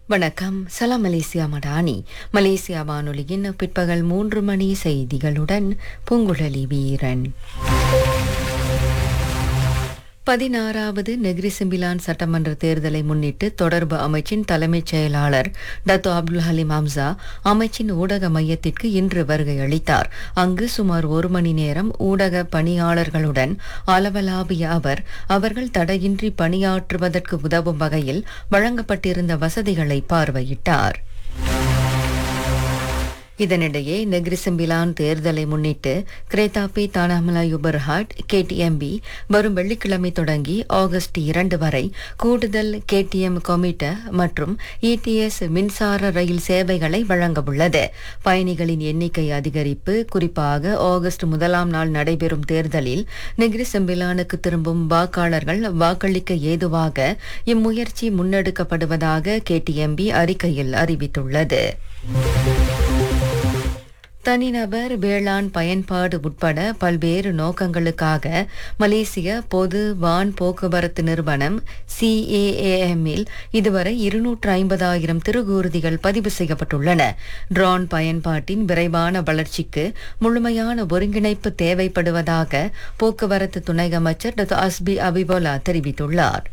வணக்கம் சலாம் Malaysia Madani Malaysia வானொலியின் பிற்பகல் மூன்று மணி செய்திகளுடன் பூங்குழலி வீரன் பதினாறாவது நெகிரி சிம்பிலான் சட்டமன்ற தேர்தலை முன்னிட்டு தொடர்பு அமைச்சின் தலைமைச் செயலாளர் டத்தோ அப்துல் ஹலீம் ஹம்சா அமைச்சின் ஊடக மையத்திற்கு இன்று வருகை அளித்தார் அங்கு சுமார் ஒரு மணி நேரம் ஊடக பணியாளர்களுடன் அளவலாவிய அவர் அவர்கள் தடையின்றி பணியாற்றுவதற்கு உதவும் வகையில் வழங்கப்பட்டிருந்த வசதிகளை பார்வையிட்டார் இதனிடையே நெக்ரிசம்பிலான் தேர்தலை முன்னிட்டு கிரேதாபி தானாமலாயு பர்ஹாட் கேடிஎம்பி வரும் வெள்ளிக்கிழமை தொடங்கி ஆகஸ்ட் இரண்டு வரை கூடுதல் கேடிஎம் கொமிட்ட மற்றும் இடிஎஸ் மின்சார ரயில் சேவைகளை வழங்கவுள்ளது பயணிகளின் எண்ணிக்கை அதிகரிப்பு குறிப்பாக ஆகஸ்ட் முதலாம் நாள் நடைபெறும் தேர்தலில் நெக்ரிசம்பிலானுக்கு திரும்பும் வாக்காளர்கள் வாக்களிக்க ஏதுவாக இம்முயற்சி முன்னெடுக்கப்படுவதாக கேடிஎம்பி அறிக்கையில் அறிவித்துள்ளது தனிநபர் வேளாண் பயன்பாடு உட்பட பல்வேறு நோக்கங்களுக்காக மலேசிய பொது வான் போக்குவரத்து நிறுவனம் சிஏஏஎம்மில் இதுவரை இருநூற்று ஐம்பதாயிரம் திருகூர்திகள் பதிவு செய்யப்பட்டுள்ளன ட்ரோன் பயன்பாட்டின் விரைவான வளர்ச்சிக்கு முழுமையான ஒருங்கிணைப்பு தேவைப்படுவதாக போக்குவரத்து துணை அமைச்சர் டாக்டர் அஸ்பி அபிபோலா தெரிவித்துள்ளார்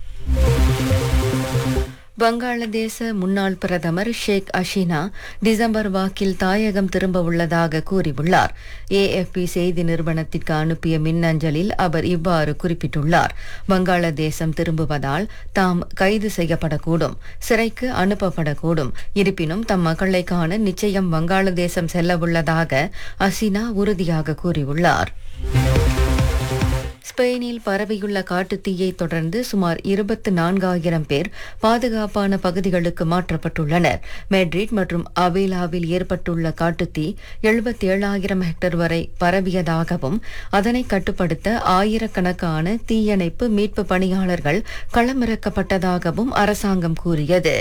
வங்காளதேச முன்னாள் பிரதமர் ஷேக் அஷினா டிசம்பர் வாக்கில் தாயகம் திரும்ப உள்ளதாக கூறியுள்ளார் ஏஎஃப்பி செய்தி நிறுவனத்திற்கு அனுப்பிய மின்னஞ்சலில் அவர் இவ்வாறு குறிப்பிட்டுள்ளார் வங்காளதேசம் திரும்புவதால் தாம் கைது செய்யப்படக்கூடும் சிறைக்கு அனுப்பப்படக்கூடும் இருப்பினும் தம் மக்களை காண நிச்சயம் வங்காளதேசம் செல்லவுள்ளதாக அசினா உறுதியாக கூறியுள்ளார் ஸ்பெயினில் பரவியுள்ள காட்டுத்தீயை தொடர்ந்து சுமார் இருபத்து நான்காயிரம் பேர் பாதுகாப்பான பகுதிகளுக்கு மாற்றப்பட்டுள்ளனர் மெட்ரிட் மற்றும் அவேலாவில் ஏற்பட்டுள்ள காட்டுத்தீ எழுபத்தி ஏழாயிரம் ஹெக்டர் வரை பரவியதாகவும் அதனை கட்டுப்படுத்த ஆயிரக்கணக்கான தீயணைப்பு மீட்பு பணியாளர்கள் களமிறக்கப்பட்டதாகவும் அரசாங்கம் கூறியது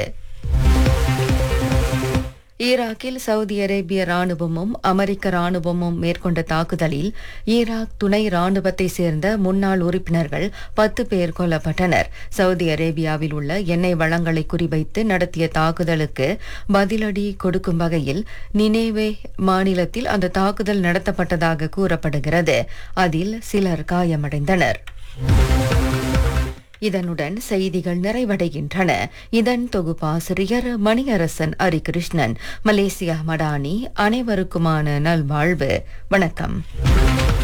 ஈராக்கில் சவுதி அரேபிய ராணுவமும் அமெரிக்க ராணுவமும் மேற்கொண்ட தாக்குதலில் ஈராக் துணை ராணுவத்தை சேர்ந்த முன்னாள் உறுப்பினர்கள் பத்து பேர் கொல்லப்பட்டனர் சவுதி அரேபியாவில் உள்ள எண்ணெய் வளங்களை குறிவைத்து நடத்திய தாக்குதலுக்கு பதிலடி கொடுக்கும் வகையில் நினேவே மாநிலத்தில் அந்த தாக்குதல் நடத்தப்பட்டதாக கூறப்படுகிறது அதில் சிலர் காயமடைந்தனர் இதனுடன் செய்திகள் நிறைவடைகின்றன இதன் தொகுப்பாசிரியர் மணியரசன் அரிகிருஷ்ணன் மலேசியா மடானி அனைவருக்குமான நல்வாழ்வு வணக்கம்